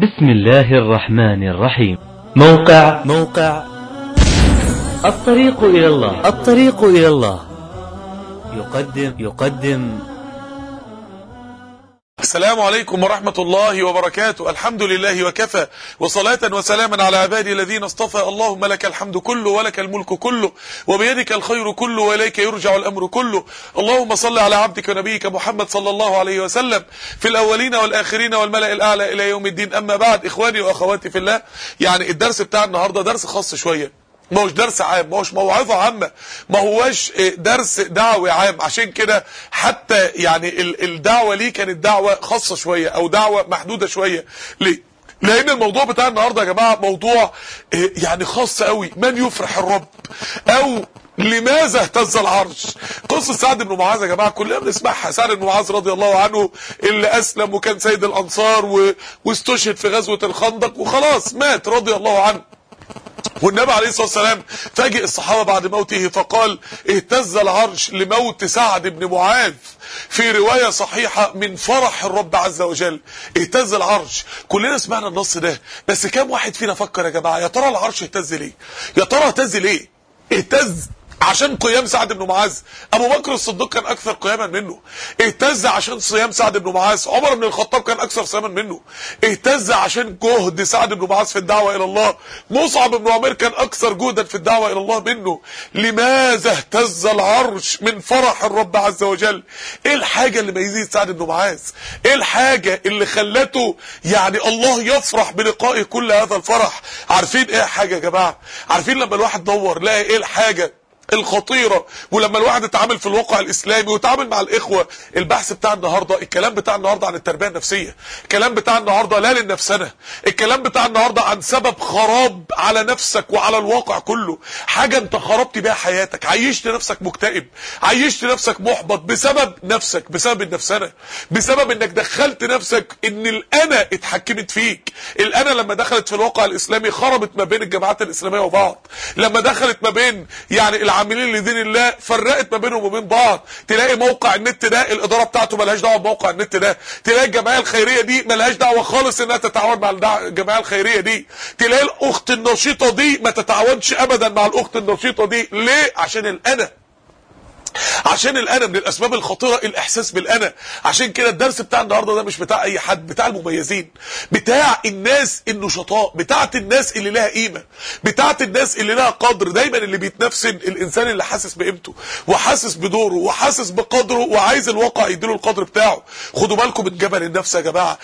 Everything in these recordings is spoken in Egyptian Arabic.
بسم الله الرحمن الرحيم موقع موقع الطريق إلى الله الطريق إلى الله يقدم يقدم السلام عليكم ورحمة الله وبركاته الحمد لله وكفى وصلاة وسلاما على عبادي الذين اصطفى اللهم لك الحمد كله ولك الملك كله وبيدك الخير كله وإليك يرجع الأمر كله اللهم صل على عبدك ونبيك محمد صلى الله عليه وسلم في الأولين والآخرين والملأ الأعلى إلى يوم الدين أما بعد إخواني وأخواتي في الله يعني الدرس بتاع النهاردة درس خاص شوية ما هوش درس عام ما هوش موعظة عامة ما هوش درس دعوي عام عشان كده حتى يعني الدعوة ليه كانت دعوة خاصة شوية او دعوة محدودة شوية ليه لان الموضوع بتاع النهاردة يا جماعة موضوع يعني خاص قوي من يفرح الرب او لماذا اهتز العرش قصة سعد بن معاذ يا جماعة كلنا بنسمعها سعد بن معاذ رضي الله عنه اللي اسلم وكان سيد الانصار و... واستشهد في غزوة الخندق وخلاص مات رضي الله عنه والنبي عليه الصلاة والسلام فاجئ الصحابة بعد موته فقال اهتز العرش لموت سعد بن معاذ في رواية صحيحة من فرح الرب عز وجل اهتز العرش كلنا سمعنا النص ده بس كام واحد فينا فكر يا جماعة يا ترى العرش اهتز ليه يا ترى اهتز ليه اهتز عشان قيام سعد بن معاذ ابو بكر الصديق كان اكثر قياما منه اهتز عشان صيام سعد بن معاذ عمر بن الخطاب كان اكثر صياما منه اهتز عشان جهد سعد بن معاذ في الدعوه الى الله مصعب بن عمير كان اكثر جهدا في الدعوه الى الله منه لماذا اهتز العرش من فرح الرب عز وجل ايه الحاجه اللي ميزت سعد بن معاذ ايه الحاجه اللي خلته يعني الله يفرح بلقائه كل هذا الفرح عارفين ايه حاجه يا جماعه عارفين لما الواحد دور لقى ايه الحاجه الخطيرة ولما الواحد اتعامل في الواقع الاسلامي وتعامل مع الاخوة البحث بتاع النهاردة الكلام بتاع النهاردة عن التربية النفسية الكلام بتاع النهاردة لا للنفسنة الكلام بتاع النهاردة عن سبب خراب على نفسك وعلى الواقع كله حاجة انت خربت بيها حياتك عيشت نفسك مكتئب عيشت نفسك محبط بسبب نفسك بسبب النفسنة بسبب انك دخلت نفسك ان الانا اتحكمت فيك الانا لما دخلت في الواقع الاسلامي خربت ما بين الجماعات الاسلامية وبعض لما دخلت ما بين يعني العاملين لدين الله فرقت ما بينهم وبين بعض تلاقي موقع النت ده الاداره بتاعته ملهاش دعوه بموقع النت ده تلاقي الجمعيه الخيريه دي ملهاش دعوه خالص انها تتعاون مع الجمعيه الخيريه دي تلاقي الاخت النشيطه دي ما تتعاونش ابدا مع الاخت النشيطه دي ليه عشان الانا عشان الانا من الاسباب الخطيره الاحساس بالانا عشان كده الدرس بتاع النهارده ده مش بتاع اي حد بتاع المميزين بتاع الناس النشطاء بتاعت الناس اللي لها قيمه بتاعت الناس اللي لها قدر دايما اللي بيتنفسن الانسان اللي حاسس بقيمته وحاسس بدوره وحاسس بقدره وعايز الواقع يديله القدر بتاعه خدوا بالكم من جبل النفس يا جماعه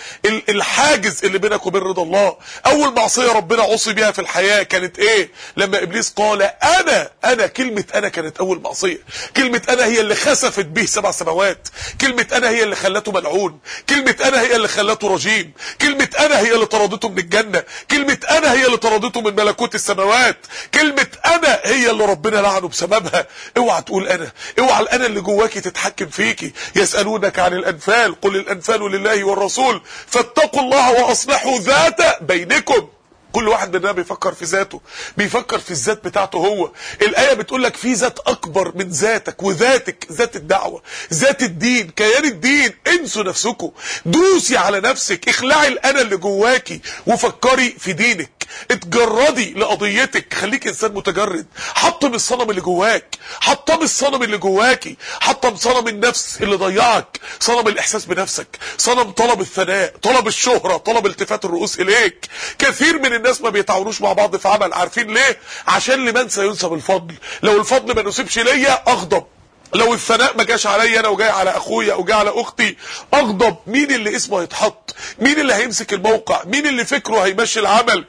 الحاجز اللي بينك وبين رضا الله اول معصيه ربنا عصي بيها في الحياه كانت ايه لما ابليس قال انا انا كلمه انا كانت اول معصيه كلمه انا هي اللي خسفت به سبع سماوات كلمة انا هي اللي خلته ملعون كلمة انا هي اللي خلته رجيم كلمة انا هي اللي طردته من الجنة كلمة انا هي اللي طردته من ملكوت السماوات كلمة انا هي اللي ربنا لعنه بسببها اوعى تقول انا اوعى الانا اللي جواكي تتحكم فيكي يسألونك عن الانفال قل الانفال لله والرسول فاتقوا الله واصلحوا ذات بينكم كل واحد مننا بيفكر في ذاته بيفكر في الذات بتاعته هو الآية بتقول لك في ذات أكبر من ذاتك وذاتك ذات الدعوة ذات الدين كيان الدين انسوا نفسكم دوسي على نفسك اخلعي الأنا اللي جواكي وفكري في دينك اتجردي لقضيتك خليك انسان متجرد حطم الصنم اللي جواك حطم الصنم اللي جواكي حطم صنم النفس اللي ضيعك صنم الاحساس بنفسك صنم طلب الثناء طلب الشهرة طلب التفات الرؤوس اليك كثير من الناس ما بيتعاونوش مع بعض في عمل عارفين ليه عشان لمن سينسب الفضل لو الفضل ما نسبش ليا اغضب لو الثناء ما جاش عليا انا وجاي على اخويا او جاي على اختي اغضب مين اللي اسمه هيتحط مين اللي هيمسك الموقع مين اللي فكره هيمشي العمل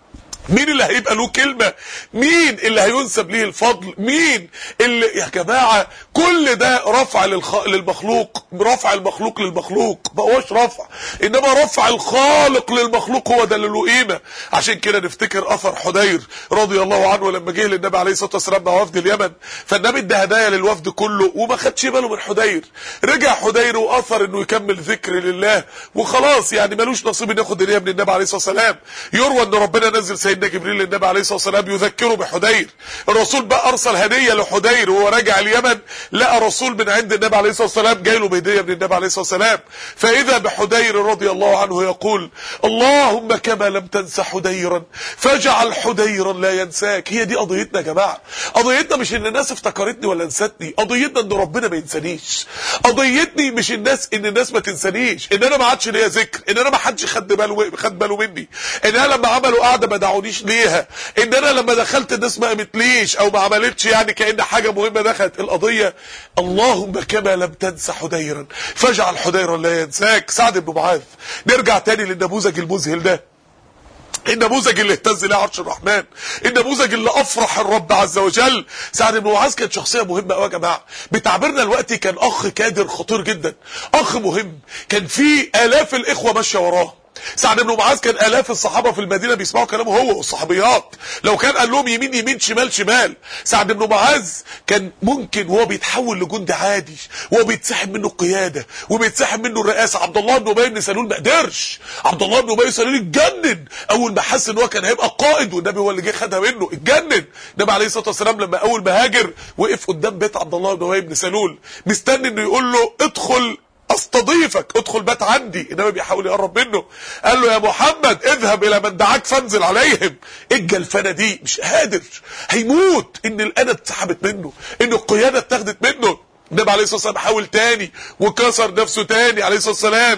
مين اللي هيبقى له كلمة مين اللي هينسب ليه الفضل مين اللي يا جماعة كل ده رفع للخ... للمخلوق رفع المخلوق للمخلوق بقوش رفع انما رفع الخالق للمخلوق هو ده اللي له قيمة عشان كده نفتكر اثر حدير رضي الله عنه لما جه للنبي عليه الصلاة والسلام مع وفد اليمن فالنبي ادى هدايا للوفد كله وما خدش باله من حدير رجع حدير واثر انه يكمل ذكر لله وخلاص يعني ملوش نصيب انه ياخد هديه من النبي عليه الصلاة والسلام يروى ان ربنا نزل سيدنا سيدنا جبريل للنبي عليه الصلاه والسلام يذكره بحدير الرسول بقى ارسل هديه لحدير وهو راجع اليمن لقى رسول من عند النبي عليه الصلاه والسلام جاي له بهديه من النبي عليه الصلاه والسلام فاذا بحدير رضي الله عنه يقول اللهم كما لم تنس حديرا فاجعل حديرا لا ينساك هي دي قضيتنا يا جماعه قضيتنا مش ان الناس افتكرتني ولا نسيتني قضيتنا ان ربنا ما ينسانيش قضيتني مش الناس ان الناس ما تنسانيش ان انا ما عادش ليا ذكر ان انا ما حدش خد باله خد باله مني ان انا لما عملوا قاعده ما دعونيش ليها ان انا لما دخلت الناس ما قامتليش او ما عملتش يعني كان حاجه مهمه دخلت القضيه اللهم كما لم تنس حديرا فاجعل حديرا لا ينساك سعد بن معاذ نرجع تاني للنموذج المذهل ده النموذج اللي اهتز له عرش الرحمن النموذج اللي افرح الرب عز وجل سعد بن معاذ كانت شخصيه مهمه قوي يا جماعه بتعبيرنا الوقتي كان اخ كادر خطير جدا اخ مهم كان في الاف الاخوه ماشيه وراه سعد بن معاذ كان الاف الصحابه في المدينه بيسمعوا كلامه هو والصحابيات لو كان قال لهم يمين يمين شمال شمال سعد بن معاذ كان ممكن وهو بيتحول لجندي عادي وهو بيتسحب منه القياده وبيتسحب منه الرئاسه عبد الله بن ابي بن سلول ما قدرش عبد الله بن ابي سلول اتجنن اول ما حس ان هو كان هيبقى قائد والنبي هو اللي جه خدها منه اتجنن النبي عليه الصلاه والسلام لما اول ما هاجر وقف قدام بيت عبد الله بن ابي بن سلول مستني انه يقول له ادخل استضيفك ادخل بات عندي انما بيحاول يقرب منه قال له يا محمد اذهب الى من دعاك فانزل عليهم الجلفنه دي مش قادر هيموت ان الانا اتسحبت منه ان القياده اتاخدت منه النبي عليه الصلاه والسلام حاول تاني وكسر نفسه تاني عليه الصلاه والسلام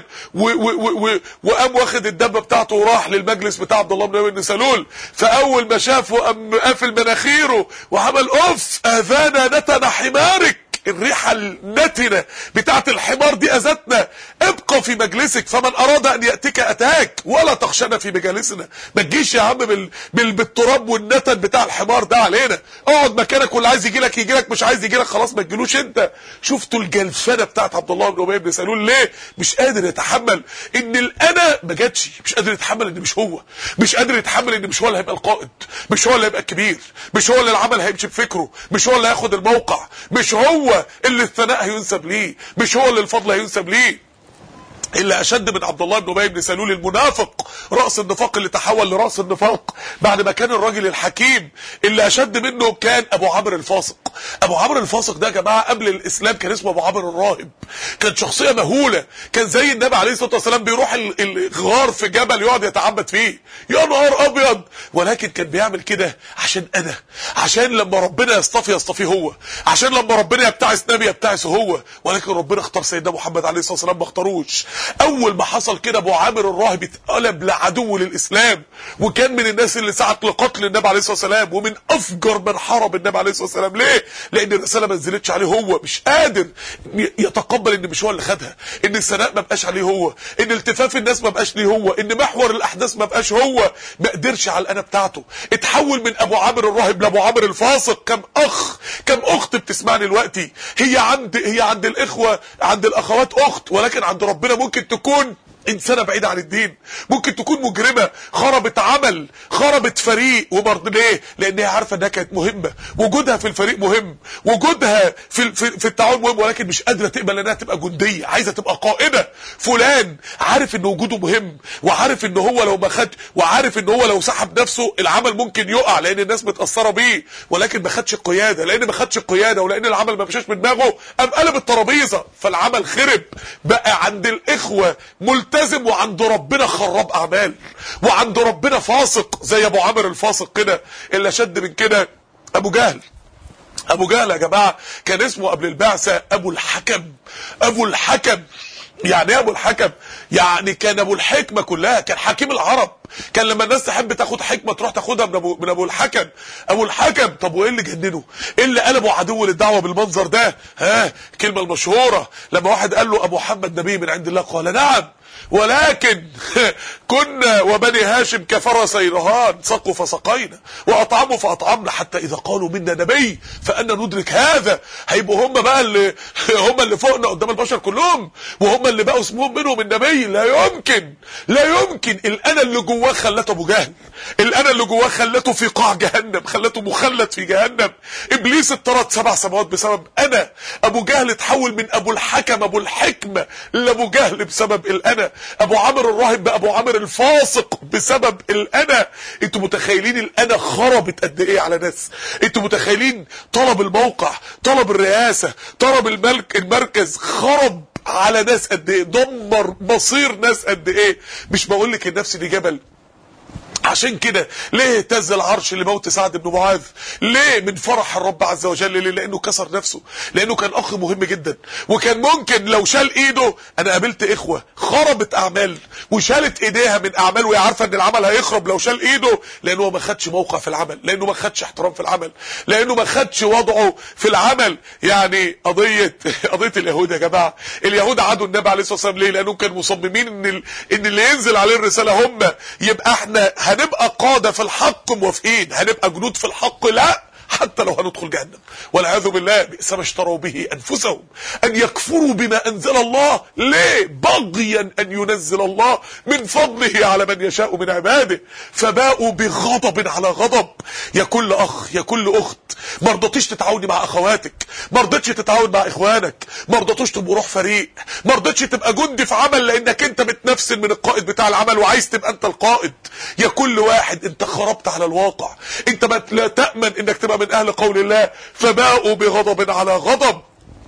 وقام واخد الدبه بتاعته وراح للمجلس بتاع عبد الله بن ابي بن سلول فاول ما شافه قام قافل مناخيره وعمل اوف اذانا نتن حمارك الريحة النتنة بتاعت الحمار دي اذتنا ابقى في مجلسك فمن اراد ان يأتيك اتاك ولا تخشنا في مجالسنا ما تجيش يا عم بال... بال... بالتراب والنتن بتاع الحمار ده علينا اقعد مكانك واللي عايز يجي لك يجي لك مش عايز يجي لك خلاص ما تجيلوش انت شفتوا الجلفنه بتاعت عبد الله بن ابي بن سلول ليه مش قادر يتحمل ان الانا ما جاتش مش قادر يتحمل ان مش هو مش قادر يتحمل ان مش هو اللي هيبقى القائد مش هو اللي هيبقى الكبير مش هو اللي العمل هيمشي بفكره مش هو اللي هياخد الموقع مش هو اللي الثناء هينسب ليه مش هو اللي الفضل هينسب ليه اللي اشد من عبد الله بن ابي بن سلول المنافق راس النفاق اللي تحول لراس النفاق بعد ما كان الراجل الحكيم اللي اشد منه كان ابو عمرو الفاسق ابو عمرو الفاسق ده يا جماعه قبل الاسلام كان اسمه ابو عمرو الراهب كان شخصيه مهوله كان زي النبي عليه الصلاه والسلام بيروح الغار في جبل يقعد يتعبد فيه يا نهار ابيض ولكن كان بيعمل كده عشان انا عشان لما ربنا يصطفي يصطفيه هو عشان لما ربنا يبتعث نبي يبتعثه هو ولكن ربنا اختار سيدنا محمد عليه الصلاه والسلام ما اختاروش اول ما حصل كده ابو عامر الراهب اتقلب لعدو للاسلام وكان من الناس اللي سعت لقتل النبي عليه الصلاه والسلام ومن افجر من حارب النبي عليه الصلاه والسلام ليه لان الرساله ما نزلتش عليه هو مش قادر يتقبل ان مش هو اللي خدها ان الثناء ما بقاش عليه هو ان التفاف الناس ما بقاش ليه هو ان محور الاحداث ما بقاش هو ما قدرش على الانا بتاعته اتحول من ابو عامر الراهب لابو عامر الفاسق كم اخ كم اخت بتسمعني دلوقتي هي عند هي عند الاخوه عند الاخوات اخت ولكن عند ربنا ممكن تكون انسانه بعيده عن الدين ممكن تكون مجرمه خربت عمل خربت فريق وبرضه ليه لان هي عارفه انها كانت مهمه وجودها في الفريق مهم وجودها في في, في التعاون مهم ولكن مش قادره تقبل انها تبقى جنديه عايزه تبقى قائده فلان عارف ان وجوده مهم وعارف ان هو لو ما خد وعارف ان هو لو سحب نفسه العمل ممكن يقع لان الناس متاثره بيه ولكن ما خدش القياده لان ما خدش القياده ولان العمل ما مشاش من دماغه قام قلب الترابيزه فالعمل خرب بقى عند الاخوه ملتزم ملتزم وعند ربنا خراب اعمال وعند ربنا فاسق زي ابو عامر الفاسق كده اللي شد من كده ابو جهل ابو جهل يا جماعه كان اسمه قبل البعثه ابو الحكم ابو الحكم يعني ايه ابو الحكم يعني كان ابو الحكمه كلها كان حكيم العرب كان لما الناس تحب تاخد حكمه تروح تاخدها من ابو من ابو الحكم ابو الحكم طب وايه اللي جننه ايه اللي قلبه عدو للدعوه بالمنظر ده ها الكلمه المشهوره لما واحد قال له ابو محمد نبي من عند الله قال نعم ولكن كنا وبني هاشم كفرسي رهان سقوا فسقينا واطعموا فاطعمنا حتى اذا قالوا منا نبي فانا ندرك هذا هيبقوا هم بقى اللي هم اللي فوقنا قدام البشر كلهم وهم اللي بقوا اسمهم منهم النبي لا يمكن لا يمكن الانا اللي جواه خلته ابو جهل الانا اللي جواه خلته في قاع جهنم خلته مخلد في جهنم ابليس اتطرد سبع سماوات بسبب انا ابو جهل اتحول من ابو الحكم ابو الحكمه لابو جهل بسبب الانا الانا ابو عامر الراهب بقى ابو عامر الفاسق بسبب الانا انتوا متخيلين الانا خربت قد ايه على ناس انتوا متخيلين طلب الموقع طلب الرئاسه طلب الملك المركز خرب على ناس قد ايه دمر مصير ناس قد ايه مش بقول لك النفس دي جبل عشان كده ليه اهتز العرش لموت سعد بن معاذ ليه من فرح الرب عز وجل ليه لانه كسر نفسه لانه كان اخ مهم جدا وكان ممكن لو شال ايده انا قابلت اخوه خربت اعمال وشالت ايديها من اعمال وهي عارفه ان العمل هيخرب لو شال ايده لانه هو ما خدش موقع في العمل لانه ما خدش احترام في العمل لانه ما خدش وضعه في العمل يعني قضيه قضيه اليهود يا جماعه اليهود عادوا النبي عليه الصلاه والسلام ليه لانهم كانوا مصممين ان ال... ان اللي ينزل عليه الرساله هم يبقى احنا هنبقى قادة في الحق موافقين هنبقى جنود في الحق لا حتى لو هندخل جهنم والعياذ بالله بئس ما اشتروا به انفسهم ان يكفروا بما انزل الله ليه بغيا ان ينزل الله من فضله على من يشاء من عباده فباءوا بغضب على غضب يا كل اخ يا كل اخت ما رضيتيش تتعاوني مع اخواتك ما رضيتش تتعاون مع اخوانك ما رضيتوش تبقوا روح فريق ما رضيتش تبقى جندي في عمل لانك انت متنفسن من القائد بتاع العمل وعايز تبقى انت القائد يا كل واحد انت خربت على الواقع انت ما لا تامن انك تبقى من اهل قول الله فباءوا بغضب على غضب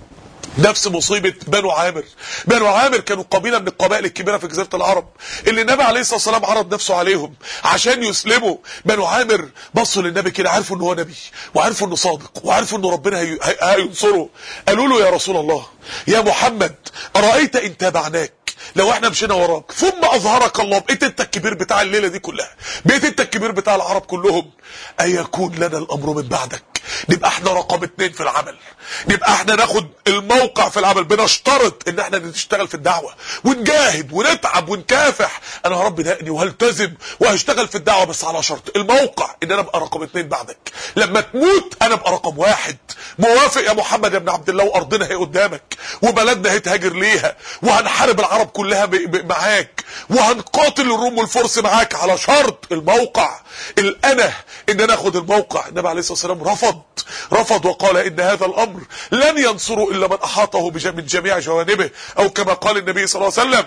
نفس مصيبة بنو عامر بنو عامر كانوا قبيلة من القبائل الكبيرة في جزيرة العرب اللي النبي عليه الصلاة والسلام عرض نفسه عليهم عشان يسلموا بنو عامر بصوا للنبي كده عرفوا ان هو نبي وعرفوا انه صادق وعرفوا ان ربنا هي- هي- هينصره قالوا له يا رسول الله يا محمد أرأيت إن تابعناك لو احنا مشينا وراك ثم اظهرك الله بقيت انت الكبير بتاع الليله دي كلها بقيت انت الكبير بتاع العرب كلهم ايكون لنا الامر من بعدك نبقى احنا رقم اتنين في العمل نبقى احنا ناخد الموقع في العمل بنشترط ان احنا نشتغل في الدعوه ونجاهد ونتعب ونكافح انا يا رب دقني وهلتزم وهشتغل في الدعوه بس على شرط الموقع ان انا ابقى رقم اتنين بعدك لما تموت انا ابقى رقم واحد موافق يا محمد يا ابن عبد الله وارضنا هي قدامك وبلدنا هي تهاجر ليها وهنحارب العرب كلها ب- ب- معاك وهنقاتل الروم والفرس معاك على شرط الموقع الانا ان انا اخد الموقع النبي عليه الصلاه والسلام رفض رفض وقال ان هذا الامر لن ينصره الا من احاطه بج- من جميع جوانبه او كما قال النبي صلى الله عليه وسلم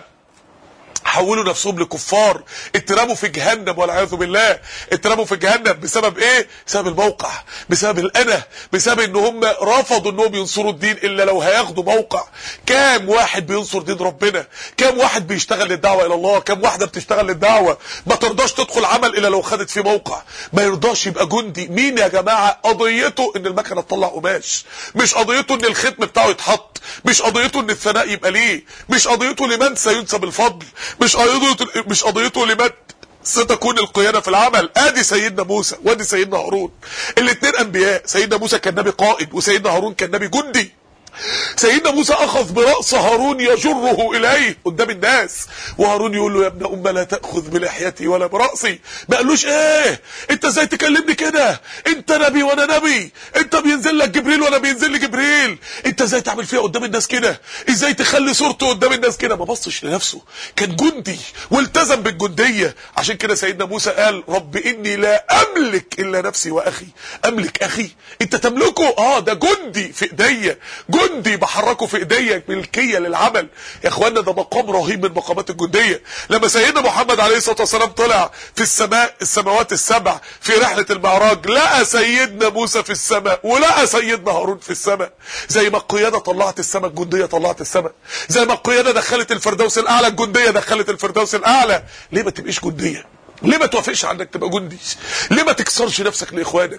حولوا نفسهم لكفار اترموا في جهنم والعياذ بالله اترموا في جهنم بسبب ايه بسبب الموقع بسبب الانا بسبب ان هم رفضوا انهم ينصروا الدين الا لو هياخدوا موقع كام واحد بينصر دين ربنا كام واحد بيشتغل للدعوه الى الله كام واحده بتشتغل للدعوه ما ترضاش تدخل عمل الا لو خدت فيه موقع ما يرضاش يبقى جندي مين يا جماعه قضيته ان المكنه تطلع قماش مش قضيته ان الختم بتاعه يتحط مش قضيته ان الثناء يبقى ليه مش قضيته لمن سينسب الفضل مش قضيته مش قضيته لمن ستكون القيادة في العمل ادي سيدنا موسى وادي سيدنا هارون الاثنين انبياء سيدنا موسى كان نبي قائد وسيدنا هارون كان نبي جندي سيدنا موسى اخذ براس هارون يجره اليه قدام الناس وهارون يقول له يا ابن ام لا تاخذ بلحيتي ولا براسي ما قالوش ايه انت ازاي تكلمني كده انت نبي وانا نبي انت بينزل لك جبريل وانا بينزل لي جبريل انت ازاي تعمل فيها قدام الناس كده ازاي تخلي صورته قدام الناس كده ما بصش لنفسه كان جندي والتزم بالجنديه عشان كده سيدنا موسى قال رب اني لا املك الا نفسي واخي املك اخي انت تملكه اه ده جندي في ايديا جندي بحركه في ايديا ملكيه للعمل يا اخوانا ده مقام رهيب من مقامات الجنديه لما سيدنا محمد عليه الصلاه والسلام طلع في السماء السماوات السبع في رحله المعراج لقى سيدنا موسى في السماء ولقى سيدنا هارون في السماء زي ما القياده طلعت السماء الجنديه طلعت السماء زي ما القياده دخلت الفردوس الاعلى الجنديه دخلت الفردوس الاعلى ليه ما تبقيش جنديه ليه ما توافقش على انك تبقى جندي ليه ما تكسرش نفسك لاخوانك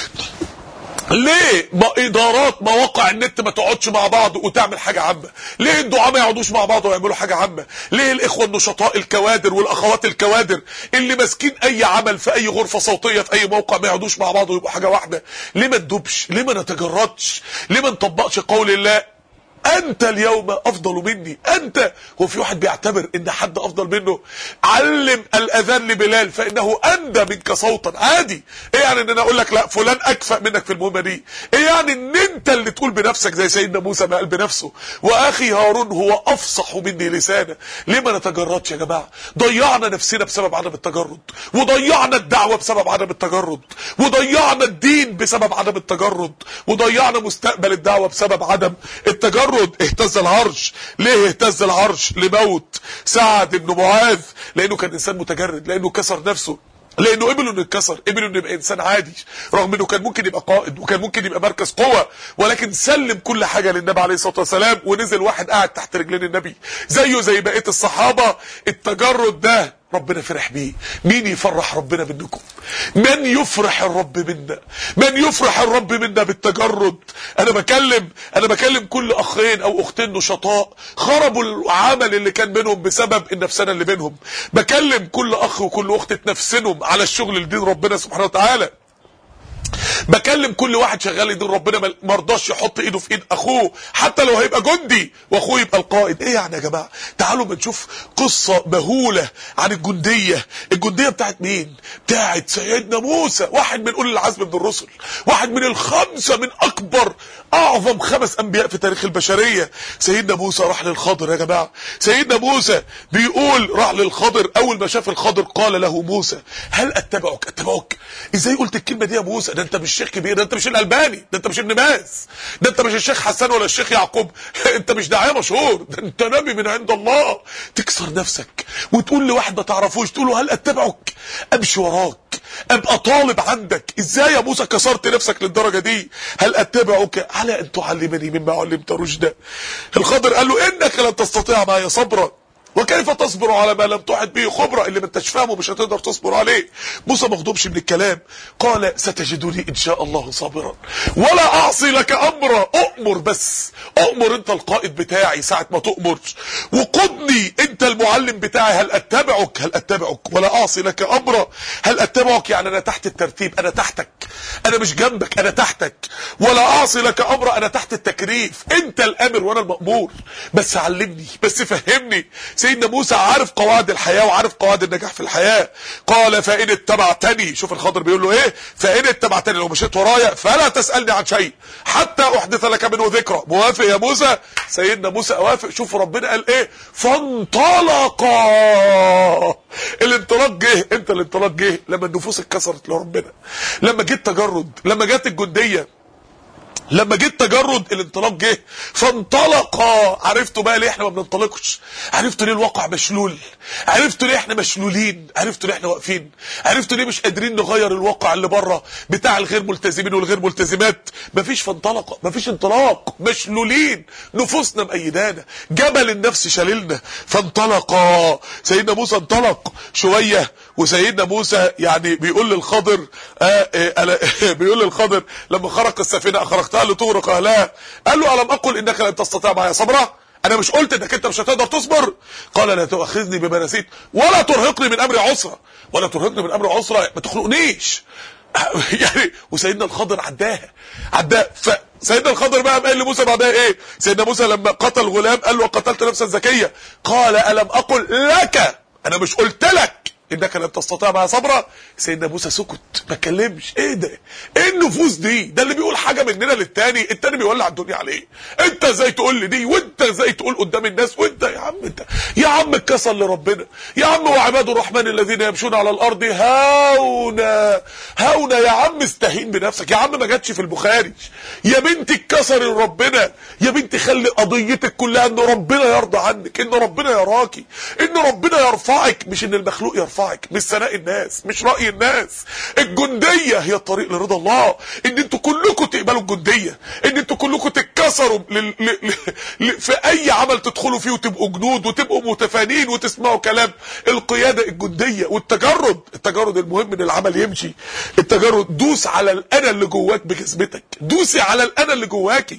ليه ما ادارات مواقع النت ما تقعدش مع بعض وتعمل حاجه عامه ليه الدعاء ما يقعدوش مع بعض ويعملوا حاجه عامه ليه الاخوه النشطاء الكوادر والاخوات الكوادر اللي ماسكين اي عمل في اي غرفه صوتيه في اي موقع ما يقعدوش مع بعض ويبقوا حاجه واحده ليه ما ندوبش ليه ما نتجردش ليه ما نطبقش قول الله انت اليوم افضل مني انت هو في واحد بيعتبر ان حد افضل منه علم الاذان لبلال فانه اندى منك صوتا عادي ايه يعني ان انا اقول لك لا فلان اكفأ منك في المهمه دي ايه يعني ان انت اللي تقول بنفسك زي سيدنا موسى ما قال بنفسه واخي هارون هو افصح مني لسانا ليه ما نتجردش يا جماعه ضيعنا نفسنا بسبب عدم التجرد وضيعنا الدعوه بسبب عدم التجرد وضيعنا الدين بسبب عدم التجرد وضيعنا مستقبل الدعوه بسبب عدم التجرد التجرد اهتز العرش ليه اهتز العرش لموت سعد بن معاذ لانه كان انسان متجرد لانه كسر نفسه لانه قبلوا انه يتكسر قبلوا انه يبقى انسان عادي رغم انه كان ممكن يبقى قائد وكان ممكن يبقى مركز قوه ولكن سلم كل حاجه للنبي عليه الصلاه والسلام ونزل واحد قاعد تحت رجلين النبي زيه زي بقيه الصحابه التجرد ده ربنا فرح بيه مين يفرح ربنا منكم من يفرح الرب منا من يفرح الرب منا بالتجرد انا بكلم انا بكلم كل اخين او اختين نشطاء خربوا العمل اللي كان بينهم بسبب النفسنه اللي بينهم بكلم كل اخ وكل اخت تنفسنهم على الشغل لدين ربنا سبحانه وتعالى بكلم كل واحد شغال يدين ربنا ما رضاش يحط ايده في ايد اخوه حتى لو هيبقى جندي واخوه يبقى القائد ايه يعني يا جماعه تعالوا بنشوف قصه مهوله عن الجنديه الجنديه بتاعت مين بتاعت سيدنا موسى واحد من اولي العزم من الرسل واحد من الخمسه من اكبر اعظم خمس انبياء في تاريخ البشريه سيدنا موسى راح للخضر يا جماعه سيدنا موسى بيقول راح للخضر اول ما شاف الخضر قال له موسى هل اتبعك اتبعك ازاي قلت الكلمه دي يا موسى ده انت مش شيخ كبير ده انت مش الالباني ده انت مش ابن باز ده انت مش الشيخ حسان ولا الشيخ يعقوب انت مش داعيه مشهور ده انت نبي من عند الله تكسر نفسك وتقول لواحد ما تعرفوش تقول له هل اتبعك امشي وراك ابقى طالب عندك ازاي يا موسى كسرت نفسك للدرجه دي هل اتبعك على ان تعلمني مما علمت رشدا الخضر قال له انك لن تستطيع معي صبرا وكيف تصبر على ما لم تحط به خبرة اللي ما انتش فاهمه مش هتقدر تصبر عليه موسى ما غضبش من الكلام قال ستجدني ان شاء الله صابرا ولا اعصي لك امرا اؤمر بس اؤمر انت القائد بتاعي ساعة ما تؤمر وقدني انت المعلم بتاعي هل اتبعك هل اتبعك ولا اعصي لك امرا هل اتبعك يعني انا تحت الترتيب انا تحتك انا مش جنبك انا تحتك ولا اعصي لك امرا انا تحت التكريف انت الامر وانا المامور بس علمني بس فهمني سيدنا موسى عارف قواعد الحياة وعارف قواعد النجاح في الحياة قال فإن اتبعتني شوف الخضر بيقول له ايه فإن اتبعتني لو مشيت ورايا فلا تسألني عن شيء حتى أحدث لك منه ذكرى موافق يا موسى سيدنا موسى اوافق شوف ربنا قال ايه فانطلقا الانطلاق جه انت الانطلاق جه لما النفوس اتكسرت لربنا لما جيت تجرد لما جت الجنديه لما جيت تجرد الانطلاق جه فانطلقا عرفتوا بقى ليه احنا ما بننطلقش عرفتوا ليه الواقع مشلول عرفتوا ليه احنا مشلولين عرفتوا ليه احنا واقفين عرفتوا ليه مش قادرين نغير الواقع اللي بره بتاع الغير ملتزمين والغير ملتزمات مفيش فانطلقه مفيش انطلاق مشلولين نفوسنا مأيدانا جبل النفس شاللنا فانطلقا سيدنا موسى انطلق شويه وسيدنا موسى يعني بيقول للخضر آه آه بيقول للخضر لما خرق السفينه اخرجتها لتغرق اهلها قال له الم اقل انك لن تستطيع معي صبرا انا مش قلت انك انت مش هتقدر تصبر قال لا تؤاخذني بما نسيت ولا ترهقني من امري عسرا ولا ترهقني من امري عسرا ما تخنقنيش يعني وسيدنا الخضر عداها عداها فسيدنا الخضر بقى قال لموسى بعدها ايه سيدنا موسى لما قتل غلام قال له قتلت نفسا زكيه قال الم اقل لك انا مش قلت لك انك لن تستطيع معها صبرا سيدنا موسى سكت ما اتكلمش ايه ده ايه النفوس دي ده اللي بيقول حاجه مننا للتاني التاني بيولع الدنيا عليه انت ازاي تقول لي دي وانت ازاي تقول قدام الناس وانت يا عم انت يا عم اتكسر لربنا يا عم وعباد الرحمن الذين يمشون على الارض هاونا هاونا يا عم استهين بنفسك يا عم ما جاتش في البخاري يا بنتي اتكسر لربنا يا بنتي خلي قضيتك كلها ان ربنا يرضى عنك ان ربنا يراكي ان ربنا يرفعك مش ان المخلوق يرفعك مش ثناء الناس مش راي الناس الجنديه هي الطريق لرضا الله ان انتوا كلكم تقبلوا الجنديه ان انتوا كلكم تتكسروا لل... ل... ل... في اي عمل تدخلوا فيه وتبقوا جنود وتبقوا متفانين وتسمعوا كلام القياده الجنديه والتجرد التجرد المهم ان العمل يمشي التجرد دوس على الانا اللي جواك بجسمتك دوسي على الانا اللي جواكي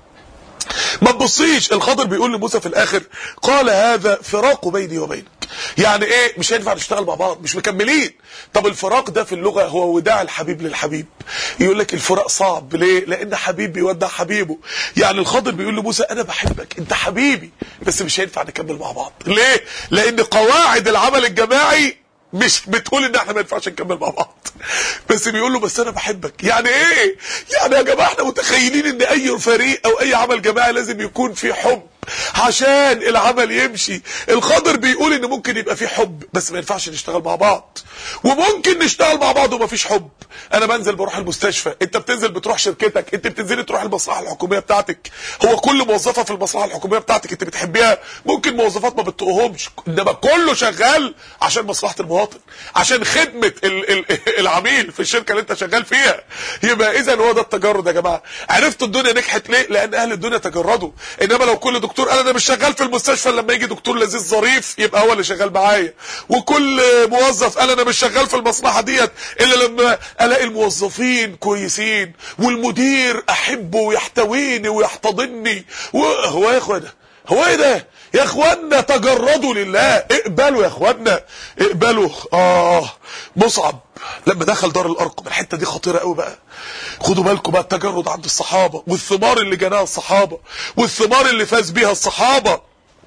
ما تبصيش الخضر بيقول لموسى في الاخر قال هذا فراق بيني وبينك يعني ايه مش هينفع نشتغل مع بعض مش مكملين طب الفراق ده في اللغه هو وداع الحبيب للحبيب يقول لك الفراق صعب ليه لان حبيب بيودع حبيبه يعني الخضر بيقول لموسى انا بحبك انت حبيبي بس مش هينفع نكمل مع بعض ليه لان قواعد العمل الجماعي مش بتقول ان احنا ما ينفعش نكمل مع بعض بس بيقول له بس انا بحبك يعني ايه يعني يا جماعه احنا متخيلين ان اي فريق او اي عمل جماعي لازم يكون في حب عشان العمل يمشي الخضر بيقول ان ممكن يبقى في حب بس ما ينفعش نشتغل مع بعض وممكن نشتغل مع بعض وما فيش حب انا بنزل بروح المستشفى انت بتنزل بتروح شركتك انت بتنزلي تروح المصلحه الحكوميه بتاعتك هو كل موظفه في المصلحه الحكوميه بتاعتك انت بتحبيها ممكن موظفات ما بتطقهمش انما كله شغال عشان مصلحه المواطن عشان خدمه ال ال العميل في الشركه اللي انت شغال فيها يبقى اذا هو ده التجرد يا جماعه عرفت الدنيا نجحت ليه لان اهل الدنيا تجردوا انما لو كل دكتور قال انا مش شغال في المستشفى لما يجي دكتور لذيذ ظريف يبقى هو اللي شغال معايا وكل موظف قال انا مش شغال في المصلحه ديت الا لما الاقي الموظفين كويسين والمدير احبه ويحتويني ويحتضني هو يا اخوانا هو ايه ده يا اخوانا تجردوا لله اقبلوا يا اخوانا اقبلوا اه مصعب لما دخل دار الارقم الحته دي خطيره قوي بقى خدوا بالكم بقى التجرد عند الصحابه والثمار اللي جناها الصحابه والثمار اللي فاز بيها الصحابه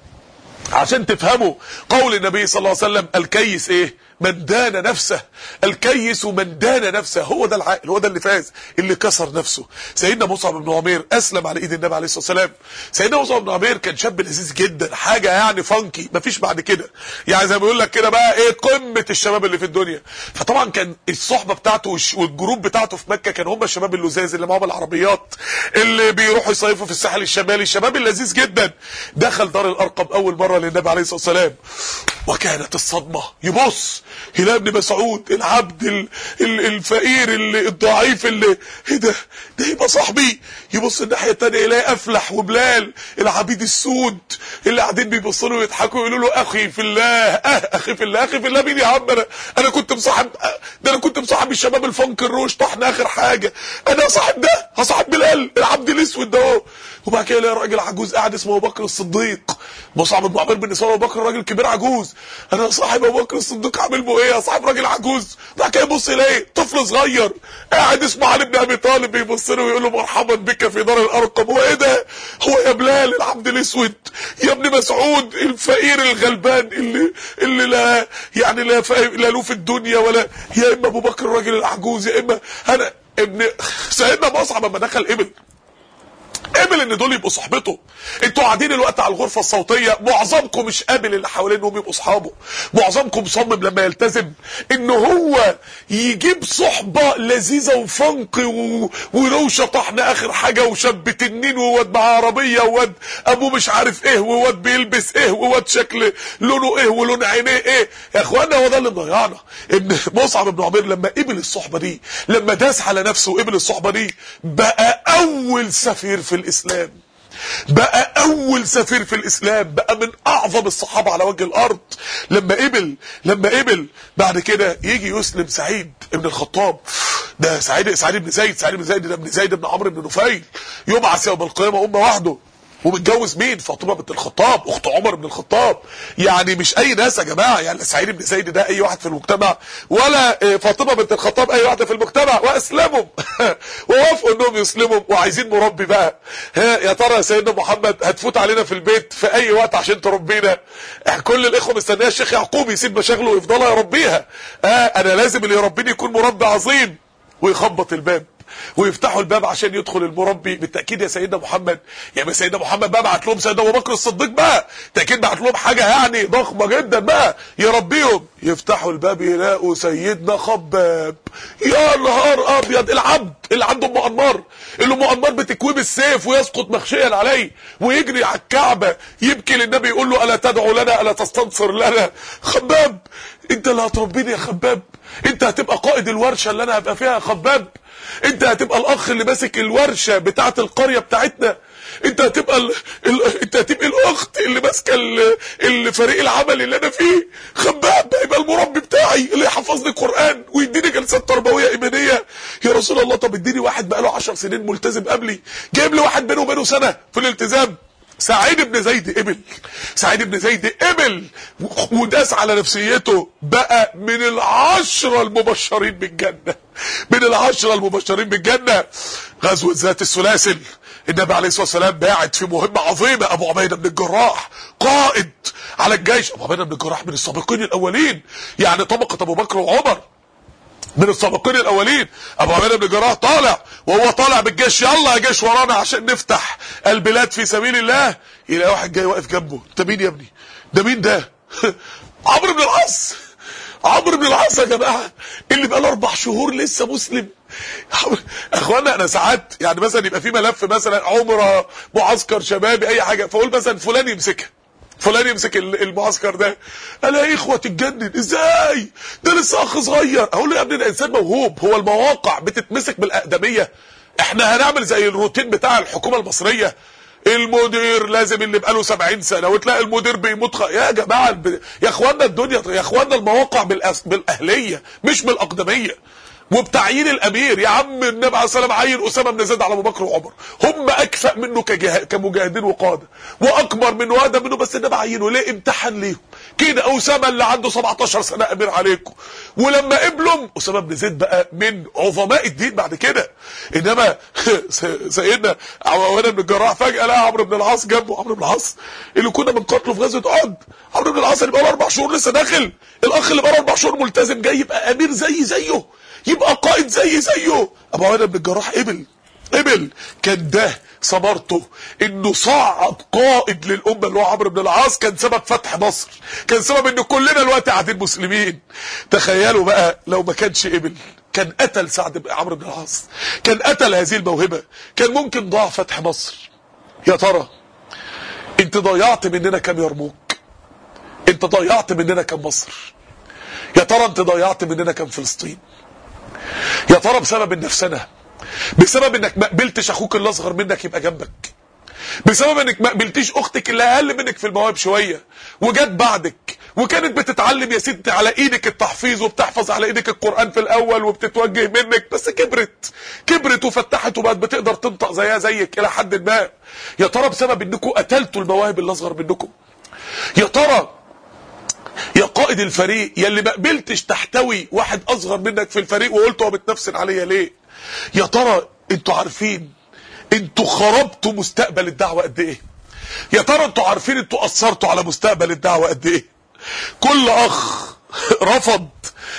عشان تفهموا قول النبي صلى الله عليه وسلم الكيس ايه من دان نفسه الكيس من دان نفسه هو ده العاقل هو ده اللي فاز اللي كسر نفسه سيدنا مصعب بن عمير اسلم على ايد النبي عليه الصلاه والسلام سيدنا مصعب بن عمير كان شاب لذيذ جدا حاجه يعني فانكي مفيش بعد كده يعني زي ما بيقول لك كده بقى ايه قمه الشباب اللي في الدنيا فطبعا كان الصحبه بتاعته والجروب بتاعته في مكه كانوا هم الشباب اللزاز اللي معاهم العربيات اللي بيروحوا يصيفوا في الساحل الشمالي الشباب اللذيذ جدا دخل دار الارقم اول مره للنبي عليه الصلاه والسلام وكانت الصدمه يبص هلال بن مسعود العبد ال ال الفقير اللي الضعيف اللي ايه ده ده يبقى صاحبي يبص الناحيه الثانيه يلاقي افلح وبلال العبيد السود اللي قاعدين بيبصوا له ويضحكوا يقولوا له اخي في الله اه اخي في الله اخي في الله مين يا عم انا انا كنت مصاحب ده انا كنت مصاحب الشباب الفنك الروش طحن اخر حاجه انا صاحب ده هصاحب بلال العبد الاسود ده اهو وبعد كده يلاقي راجل عجوز قاعد اسمه ابو بكر الصديق مصعب بن عمير بن سلمة ابو بكر راجل كبير عجوز انا صاحب ابو بكر الصديق عامل بيه ايه صاحب راجل عجوز بعد كده يبص يلاقي طفل صغير قاعد اسمه علي بن ابي طالب بيبص له ويقول له مرحبا بك في دار الارقم هو ايه ده هو يا بلال العبد الاسود يا ابن مسعود الفقير الغلبان اللي اللي لا يعني لا لا له في الدنيا ولا يا اما ابو بكر الراجل العجوز يا اما انا ابن سيدنا مصعب لما دخل ابن قبل ان دول يبقوا صحبته انتوا قاعدين الوقت على الغرفه الصوتيه معظمكم مش قابل اللي حواليه انهم يبقوا اصحابه معظمكم مصمم لما يلتزم ان هو يجيب صحبه لذيذه وفنك و... وروشه طحن اخر حاجه وشاب تنين وواد معاه عربيه وواد ابوه مش عارف ايه وواد بيلبس ايه وواد شكل لونه ايه ولون عينيه ايه يا اخوانا هو ده اللي مضيعنا ان مصعب بن عمير لما قبل الصحبه دي لما داس على نفسه وقبل الصحبه دي بقى اول سفير في الاسلام بقى اول سفير في الاسلام بقى من اعظم الصحابه على وجه الارض لما قبل لما قبل بعد كده يجي يسلم سعيد ابن الخطاب ده سعيد سعيد بن زيد سعيد بن زيد ده ابن زيد بن عمرو بن نفيل يبعث يوم القيامه امه وحده ومتجوز مين فاطمه بنت الخطاب اخت عمر بن الخطاب يعني مش اي ناس يا جماعه يعني سعيد بن زيد ده اي واحد في المجتمع ولا فاطمه بنت الخطاب اي واحده في المجتمع واسلموا ووافقوا انهم يسلموا وعايزين مربي بقى ها يا ترى يا سيدنا محمد هتفوت علينا في البيت في اي وقت عشان تربينا كل الاخوه مستنيه الشيخ يعقوب يسيب مشاغله ويفضلها يربيها ها انا لازم اللي يربيني يكون مربي عظيم ويخبط الباب ويفتحوا الباب عشان يدخل المربي بالتاكيد يا سيدنا محمد يعني سيدنا محمد بقى بعت لهم سيدنا ابو بكر الصديق بقى تاكيد بعت لهم حاجه يعني ضخمه جدا بقى يربيهم يفتحوا الباب يلاقوا سيدنا خباب يا نهار ابيض العبد اللي عنده ام انمار اللي ام انمار بتكويه بالسيف ويسقط مخشيا عليه ويجري على الكعبه يبكي للنبي يقول له الا تدعو لنا الا تستنصر لنا خباب انت اللي هتربيني يا خباب انت هتبقى قائد الورشه اللي انا هبقى فيها يا خباب انت هتبقى الاخ اللي ماسك الورشه بتاعه القريه بتاعتنا انت هتبقى ال... ال... انت هتبقى الاخت اللي ماسكه ال... الفريق العمل اللي انا فيه خباب يبقى المربي بتاعي اللي يحفظني القران ويديني جلسات تربويه ايمانيه يا رسول الله طب اديني واحد بقى له 10 سنين ملتزم قبلي جايب لي واحد بينه وبينه سنه في الالتزام سعيد بن زيد قبل سعيد بن زيد قبل وداس على نفسيته بقى من العشرة المبشرين بالجنة من العشرة المبشرين بالجنة غزوة ذات السلاسل النبي عليه الصلاة والسلام باعت في مهمة عظيمة ابو عبيدة بن الجراح قائد على الجيش ابو عبيدة بن الجراح من السابقين الاولين يعني طبقة ابو بكر وعمر من السابقين الاولين ابو عبيده بن الجراح طالع وهو طالع بالجيش يلا يا جيش ورانا عشان نفتح البلاد في سبيل الله يلاقي واحد جاي واقف جنبه انت مين يا ابني ده مين ده عمرو بن العاص عمرو بن العاص يا جماعه اللي بقى له اربع شهور لسه مسلم اخوانا انا ساعات يعني مثلا يبقى في ملف مثلا عمره معسكر شبابي اي حاجه فاقول مثلا فلان يمسكها فلان يمسك المعسكر ده الاقي اخوه تتجنن ازاي ده لسه اخ صغير اقول له يا ابني ده انسان موهوب هو المواقع بتتمسك بالاقدميه احنا هنعمل زي الروتين بتاع الحكومه المصريه المدير لازم اللي بقاله 70 سنه وتلاقي المدير بيموت خ... يا جماعه الب... يا اخوانا الدنيا يا اخوانا المواقع بالأس... بالاهليه مش بالاقدميه وبتعيين الامير يا عم النبي عليه الصلاه والسلام عين اسامه بن زيد على ابو بكر وعمر هم اكفأ منه كجه... كمجاهدين وقاده واكبر منه وادم منه بس النبي عينه ليه امتحن ليهم كده اسامه اللي عنده 17 سنه امير عليكم ولما قبلهم اسامه بن زيد بقى من عظماء الدين بعد كده انما سيدنا عوانه بن الجراح فجاه لقى عمرو بن العاص جنبه عمرو بن العاص اللي كنا بنقاتله في غزوه احد عمرو بن العاص اللي بقى له اربع شهور لسه داخل الاخ اللي بقى له اربع شهور ملتزم جاي يبقى امير زي زيه يبقى قائد زي زيه ابو عبيده بن الجراح قبل قبل كان ده ثمرته انه صعد قائد للامه اللي هو عمرو بن العاص كان سبب فتح مصر كان سبب ان كلنا دلوقتي قاعدين مسلمين تخيلوا بقى لو ما كانش قبل كان قتل سعد بن عمرو بن العاص كان قتل هذه الموهبه كان ممكن ضاع فتح مصر يا ترى انت ضيعت مننا كام يرموك انت ضيعت مننا كام مصر يا ترى انت ضيعت مننا كام فلسطين يا ترى بسبب النفسنه بسبب انك ما قبلتش اخوك اللي اصغر منك يبقى جنبك بسبب انك ما قبلتيش اختك اللي اقل منك في المواهب شويه وجت بعدك وكانت بتتعلم يا ستي على ايدك التحفيظ وبتحفظ على ايدك القران في الاول وبتتوجه منك بس كبرت كبرت وفتحت وبقت بتقدر تنطق زيها زيك الى حد ما يا ترى بسبب انكم قتلتوا المواهب اللي اصغر منكم يا ترى يا قائد الفريق يا اللي ما قبلتش تحتوي واحد اصغر منك في الفريق وقلت هو بتنفسن عليا ليه يا ترى انتوا عارفين انتوا خربتوا مستقبل الدعوه قد ايه يا ترى انتوا عارفين انتوا اثرتوا على مستقبل الدعوه قد ايه كل اخ رفض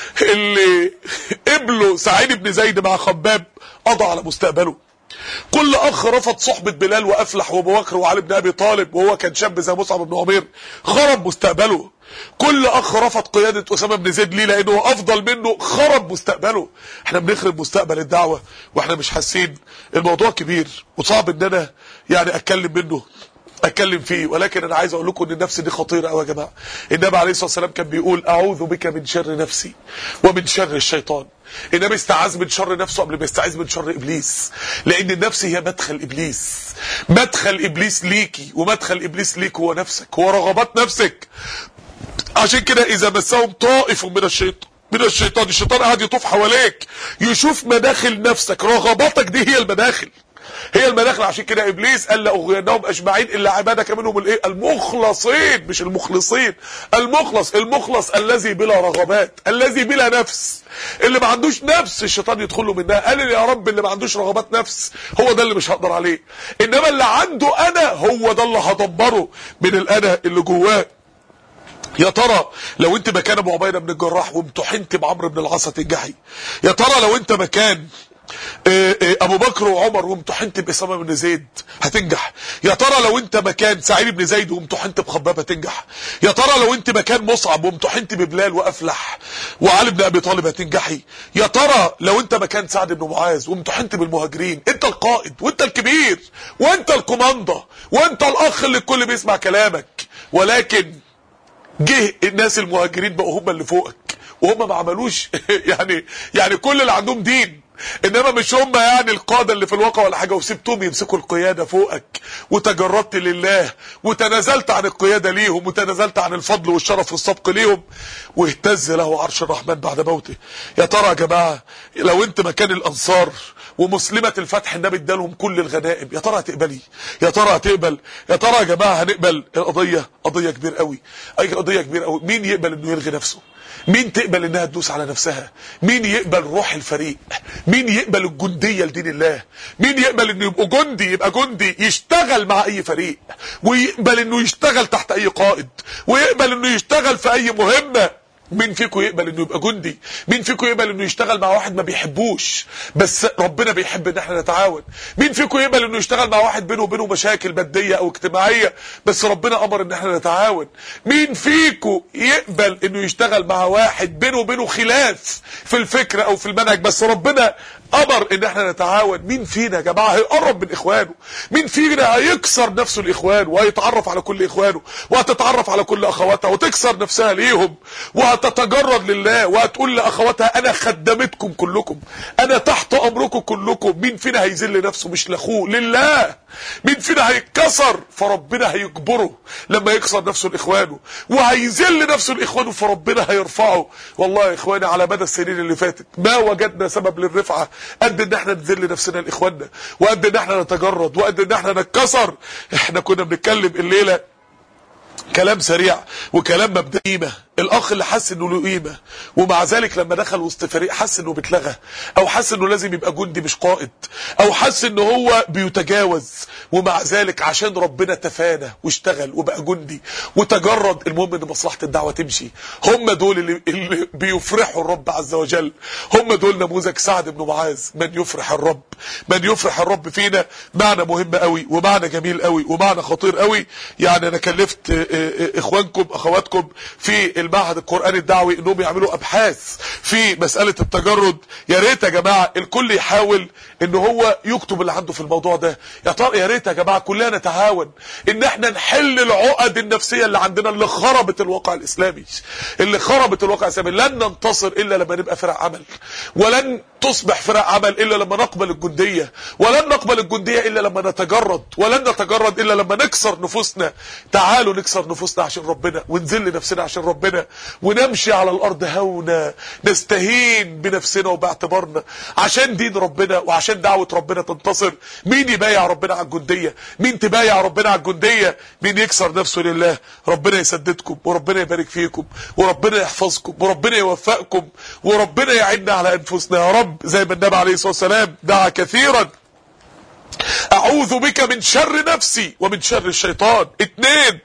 اللي قبله سعيد بن زيد مع خباب قضى على مستقبله كل اخ رفض صحبة بلال وافلح وابو بكر وعلي بن ابي طالب وهو كان شاب زي مصعب بن عمير خرب مستقبله كل اخ رفض قيادة اسامة بن زيد ليه لانه افضل منه خرب مستقبله احنا بنخرب مستقبل الدعوة واحنا مش حاسين الموضوع كبير وصعب ان انا يعني اتكلم منه اتكلم فيه ولكن انا عايز اقول لكم ان النفس دي خطيره قوي يا جماعه النبي عليه الصلاه والسلام كان بيقول اعوذ بك من شر نفسي ومن شر الشيطان النبي استعاذ من شر نفسه قبل ما يستعيذ من شر ابليس لان النفس هي مدخل ابليس مدخل ابليس ليكي ومدخل ابليس ليك هو نفسك هو رغبات نفسك عشان كده اذا مسهم طائف من الشيطان من الشيطان الشيطان قاعد يطوف حواليك يشوف مداخل نفسك رغباتك دي هي المداخل هي المداخل عشان كده ابليس قال لاغوينهم اجمعين الا عبادك منهم الايه المخلصين مش المخلصين المخلص المخلص الذي بلا رغبات الذي بلا نفس اللي ما عندوش نفس الشيطان يدخل له منها قال لي يا رب اللي ما عندوش رغبات نفس هو ده اللي مش هقدر عليه انما اللي عنده انا هو ده اللي هدبره من الانا اللي جواه يا ترى لو انت مكان ابو عبيده بن الجراح وامتحنت بعمرو بن العاص هتنجحي يا ترى لو انت مكان اه اه ابو بكر وعمر وامتحنت باسامه بن زيد هتنجح يا ترى لو انت مكان سعيد بن زيد وامتحنت بخباب هتنجح يا ترى لو انت مكان مصعب وامتحنت ببلال وافلح وعلي بن ابي طالب هتنجحي يا ترى لو انت مكان سعد بن معاذ وامتحنت بالمهاجرين انت القائد وانت الكبير وانت الكوماندا وانت الاخ اللي الكل بيسمع كلامك ولكن جه الناس المهاجرين بقوا هم اللي فوقك وهم ما عملوش يعني يعني كل اللي عندهم دين انما مش هم يعني القاده اللي في الواقع ولا حاجه وسبتهم يمسكوا القياده فوقك وتجردت لله وتنازلت عن القياده ليهم وتنازلت عن الفضل والشرف والسبق ليهم واهتز له عرش الرحمن بعد موته يا ترى يا جماعه لو انت مكان الانصار ومسلمة الفتح النبي ادالهم كل الغنائم يا ترى هتقبلي يا ترى هتقبل يا ترى يا جماعه هنقبل القضيه قضيه كبيره قوي اي قضيه كبيره قوي مين يقبل انه يلغي نفسه مين تقبل انها تدوس على نفسها مين يقبل روح الفريق مين يقبل الجنديه لدين الله مين يقبل انه يبقى جندي يبقى جندي يشتغل مع اي فريق ويقبل انه يشتغل تحت اي قائد ويقبل انه يشتغل في اي مهمه مين فيكم يقبل انه يبقى جندي مين فيكم يقبل انه يشتغل مع واحد ما بيحبوش بس ربنا بيحب ان احنا نتعاون مين فيكم يقبل انه يشتغل مع واحد بينه وبينه مشاكل ماديه او اجتماعيه بس ربنا امر ان احنا نتعاون مين فيكم يقبل انه يشتغل مع واحد بينه وبينه خلاف في الفكر او في المنهج بس ربنا امر ان احنا نتعاون مين فينا يا جماعه هيقرب من اخوانه مين فينا هيكسر نفسه لاخوانه وهيتعرف على كل اخوانه وهتتعرف على كل اخواتها وتكسر نفسها ليهم وهتتجرد لله وهتقول لاخواتها انا خدمتكم كلكم انا تحت امركم كلكم مين فينا هيذل نفسه مش لاخوه لله مين فينا هيتكسر فربنا هيجبره لما يكسر نفسه لاخوانه وهيذل نفسه لاخوانه فربنا هيرفعه والله يا اخواني على مدى السنين اللي فاتت ما وجدنا سبب للرفعه قد ان احنا نذل نفسنا لاخواننا وقد ان احنا نتجرد وقد ان احنا نتكسر احنا كنا بنتكلم الليله كلام سريع وكلام مبدئي قيمه الاخ اللي حس انه له قيمه ومع ذلك لما دخل وسط فريق حس انه بيتلغى او حس انه لازم يبقى جندي مش قائد او حس انه هو بيتجاوز ومع ذلك عشان ربنا تفانى واشتغل وبقى جندي وتجرد المهم ان مصلحه الدعوه تمشي هم دول اللي, اللي بيفرحوا الرب عز وجل هم دول نموذج سعد بن معاذ من يفرح الرب من يفرح الرب فينا معنى مهم قوي ومعنى جميل قوي ومعنى خطير قوي يعني انا كلفت اخوانكم اخواتكم في المعهد القرآني الدعوي انهم يعملوا ابحاث في مسألة التجرد يا ريت يا جماعة الكل يحاول ان هو يكتب اللي عنده في الموضوع ده يا ترى يا ريت يا جماعة كلنا نتعاون ان احنا نحل العقد النفسية اللي عندنا اللي خربت الواقع الاسلامي اللي خربت الواقع الاسلامي لن ننتصر الا لما نبقى فرق عمل ولن تصبح فرق عمل الا لما نقبل الجندية ولن نقبل الجندية الا لما نتجرد ولن نتجرد الا لما نكسر نفوسنا تعالوا نكسر نفوسنا عشان ربنا ونذل نفسنا عشان ربنا ونمشي على الارض هونا نستهين بنفسنا وباعتبارنا عشان دين ربنا وعشان دعوة ربنا تنتصر مين يبايع ربنا على الجندية مين تبايع ربنا على الجندية مين يكسر نفسه لله ربنا يسددكم وربنا يبارك فيكم وربنا يحفظكم وربنا يوفقكم وربنا يعيننا على انفسنا يا رب زي ما النبي عليه الصلاة والسلام دعا كثيرا اعوذ بك من شر نفسي ومن شر الشيطان اتنين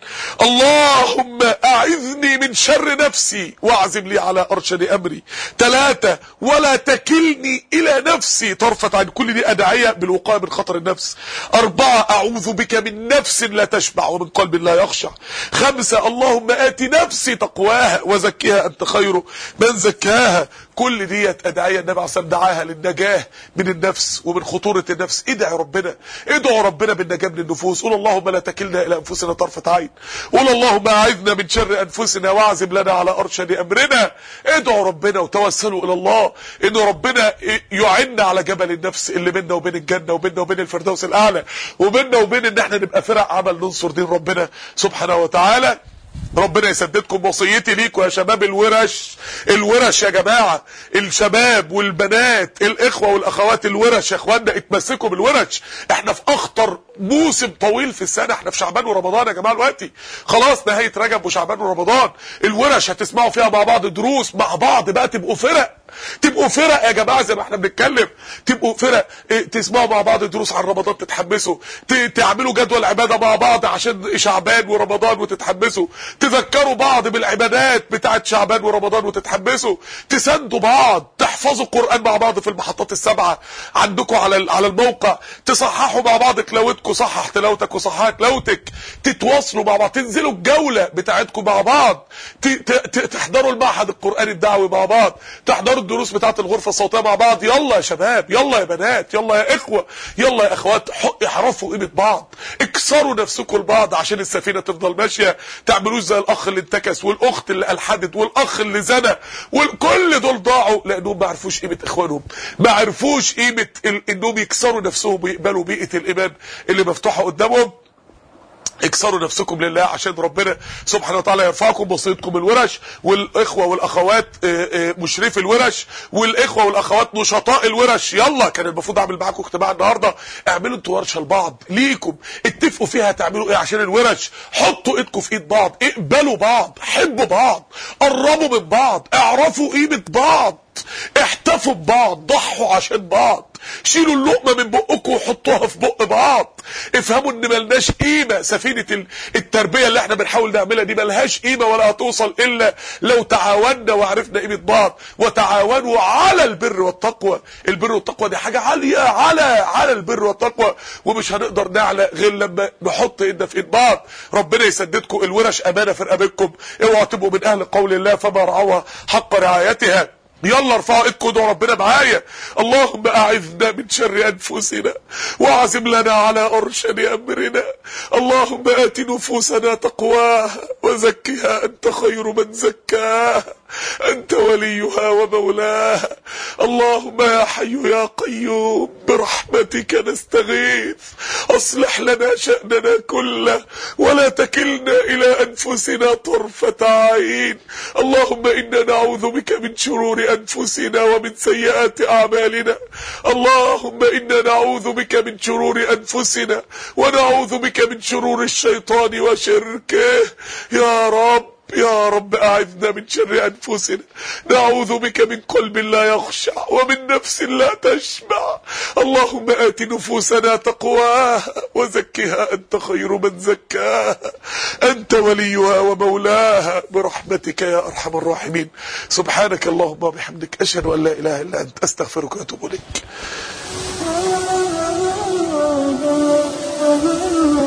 اللهم اعذني من شر نفسي واعزم لي على ارشد امري تلاتة ولا تكلني الى نفسي طرفة عن كل دي ادعية بالوقاية من خطر النفس اربعة اعوذ بك من نفس لا تشبع ومن قلب لا يخشع خمسة اللهم ات نفسي تقواها وزكيها انت خير من زكاها كل ديت ادعيه النبي عليه الصلاه دعاها للنجاه من النفس ومن خطوره النفس ادعي ربنا ادعوا ربنا بالنجاه من النفوس قول اللهم لا تكلنا الى انفسنا طرفه عين قول اللهم اعذنا من شر انفسنا واعزم لنا على ارشد امرنا ادعوا ربنا وتوسلوا الى الله ان ربنا يعنا على جبل النفس اللي بيننا وبين الجنه وبيننا وبين الفردوس الاعلى وبيننا وبين ان احنا نبقى فرق عمل ننصر دين ربنا سبحانه وتعالى ربنا يسددكم وصيتي ليكم يا شباب الورش الورش يا جماعة الشباب والبنات الاخوة والاخوات الورش يا اخوانا اتمسكوا بالورش احنا في اخطر موسم طويل في السنة احنا في شعبان ورمضان يا جماعة دلوقتي خلاص نهاية رجب وشعبان ورمضان الورش هتسمعوا فيها مع بعض دروس مع بعض بقى تبقوا فرق تبقوا فرق يا جماعه زي ما احنا بنتكلم تبقوا فرق اه تسمعوا مع بعض دروس عن رمضان تتحمسوا تعملوا جدول عباده مع بعض عشان شعبان ورمضان وتتحمسوا تذكروا بعض بالعبادات بتاعه شعبان ورمضان وتتحمسوا تساندوا بعض تحفظوا القران مع بعض في المحطات السبعه عندكم على على الموقع تصححوا مع بعض تلاوتكم صحح تلاوتك وصحح تلاوتك تتواصلوا مع بعض تنزلوا الجوله بتاعتكم مع بعض تحضروا المعهد القراني الدعوي مع بعض تحضروا الدروس بتاعت الغرفة الصوتية مع بعض يلا يا شباب يلا يا بنات يلا يا اخوة يلا يا اخوات احرفوا قيمة بعض اكسروا نفسكم لبعض عشان السفينة تفضل ماشية تعملوش زي الاخ اللي انتكس والاخت اللي الحدد والاخ اللي زنى وكل دول ضاعوا لانهم ما عرفوش قيمة اخوانهم ما عرفوش قيمة انهم يكسروا نفسهم ويقبلوا بيئة الايمان اللي مفتوحة قدامهم اكسروا نفسكم لله عشان ربنا سبحانه وتعالى يرفعكم بصيتكم الورش والاخوه والاخوات مشرفي الورش والاخوه والاخوات نشطاء الورش يلا كان المفروض اعمل معاكم اجتماع النهارده اعملوا انتوا ورشه لبعض ليكم اتفقوا فيها هتعملوا ايه عشان الورش حطوا ايدكم في ايد بعض اقبلوا بعض حبوا بعض قربوا من بعض اعرفوا قيمه بعض احتفوا ببعض ضحوا عشان بعض شيلوا اللقمه من بقكم وحطوها في بق بعض افهموا ان ملناش قيمه سفينه ال- التربيه اللي احنا بنحاول نعملها دي ملهاش قيمه ولا هتوصل الا لو تعاوننا وعرفنا قيمه بعض وتعاونوا على البر والتقوى البر والتقوى دي حاجه عاليه على على البر والتقوى ومش هنقدر نعلى غير لما نحط ايدنا في ايد بعض ربنا يسددكم الورش امانه في رقبتكم اوعوا تبقوا من اهل قول الله فما رعوها حق رعايتها يلا ارفعوا ايدكم ادعوا ربنا معايا اللهم اعذنا من شر انفسنا واعزم لنا على ارشد امرنا اللهم ات نفوسنا تقواها وزكها انت خير من زكاها انت وليها ومولاها اللهم يا حي يا قيوم برحمتك نستغيث اصلح لنا شاننا كله ولا تكلنا الى انفسنا طرفه عين اللهم انا نعوذ بك من شرور انفسنا ومن سيئات اعمالنا اللهم انا نعوذ بك من شرور انفسنا ونعوذ بك من شرور الشيطان وشركه يا رب يا رب أعذنا من شر أنفسنا نعوذ بك من قلب لا يخشع ومن نفس لا تشبع اللهم آت نفوسنا تقواها وزكها أنت خير من زكاها أنت وليها ومولاها برحمتك يا أرحم الراحمين سبحانك اللهم وبحمدك أشهد أن لا إله إلا أنت أستغفرك وأتوب إليك